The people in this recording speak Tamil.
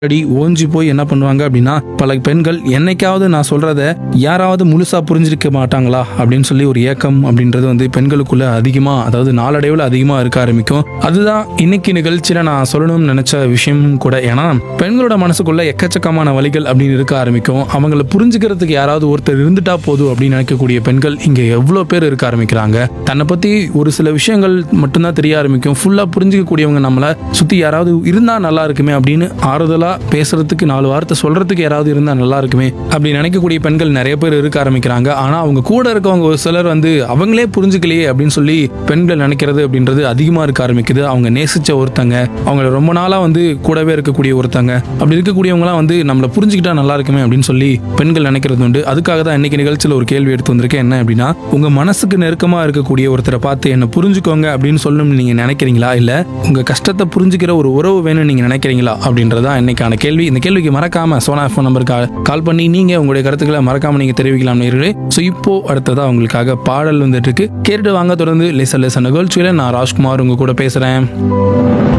அடி ஓஞ்சி போய் என்ன பண்ணுவாங்க அப்படின்னா பல பெண்கள் என்னைக்காவது நான் சொல்றத யாராவது முழுசா புரிஞ்சிருக்க மாட்டாங்களா அப்படின்னு சொல்லி ஒரு ஏக்கம் அப்படின்றது வந்து பெண்களுக்குள்ள அதிகமா அதாவது நாளடைவில் அதிகமா இருக்க ஆரம்பிக்கும் அதுதான் இன்னைக்கு நிகழ்ச்சியில நான் சொல்லணும்னு நினைச்ச விஷயமும் கூட ஏன்னா பெண்களோட மனசுக்குள்ள எக்கச்சக்கமான வழிகள் அப்படின்னு இருக்க ஆரம்பிக்கும் அவங்கள புரிஞ்சுக்கிறதுக்கு யாராவது ஒருத்தர் இருந்துட்டா போதும் அப்படின்னு நினைக்கக்கூடிய பெண்கள் இங்க எவ்வளோ பேர் இருக்க ஆரம்பிக்கிறாங்க தன்னை பத்தி ஒரு சில விஷயங்கள் மட்டும்தான் தெரிய ஆரம்பிக்கும் ஃபுல்லா புரிஞ்சுக்கக்கூடியவங்க நம்மள சுத்தி யாராவது இருந்தா நல்லா இருக்குமே அப்படின்னு ஆறுதலா பேசுறதுக்கு நாலு வார்த்தை சொல்றதுக்கு யாராவது இருந்தா நல்லா இருக்குமே அப்படி நினைக்கக்கூடிய பெண்கள் நிறைய பேர் இருக்க ஆரம்பிக்கிறாங்க ஆனா அவங்க கூட இருக்கவங்க ஒரு சிலர் வந்து அவங்களே புரிஞ்சுக்கலையே அப்படின்னு சொல்லி பெண்கள் நினைக்கிறது அப்படின்றது அதிகமா இருக்க ஆரம்பிக்குது அவங்க நேசிச்ச ஒருத்தங்க அவங்கள ரொம்ப நாளா வந்து கூடவே இருக்கக்கூடிய ஒருத்தங்க அப்படி இருக்கக்கூடியவங்களாம் வந்து நம்மளை புரிஞ்சுக்கிட்டா நல்லா இருக்குமே அப்படின்னு சொல்லி பெண்கள் நினைக்கிறது உண்டு அதுக்காக தான் இன்னைக்கு நிகழ்ச்சியில் ஒரு கேள்வி எடுத்து வந்திருக்கேன் என்ன அப்படின்னா உங்க மனசுக்கு நெருக்கமா இருக்கக்கூடிய ஒருத்தரை பார்த்து என்ன புரிஞ்சுக்கோங்க அப்படின்னு சொல்லணும்னு நீங்க நினைக்கிறீங்களா இல்ல உங்க கஷ்டத்தை புரிஞ்சுக்கிற ஒரு உறவு வேணும்னு நீங்க நினைக்கிறீங்களா அப்படின்றதா இன்னைக்கான கேள்வி இந்த கேள்விக்கு மறக்காம சோனா ஃபோன் நம்பருக்கு கால் பண்ணி நீங்க உங்களுடைய கருத்துக்களை மறக்காம நீங்க தெரிவிக்கலாம் நேர்களே ஸோ இப்போ அடுத்ததா உங்களுக்காக பாடல் வந்துட்டு இருக்கு கேட்டுட்டு வாங்க தொடர்ந்து லேசர் லேசர் நிகழ்ச்சியில நான் ராஜ்குமார் உங்க கூட பேசுறேன்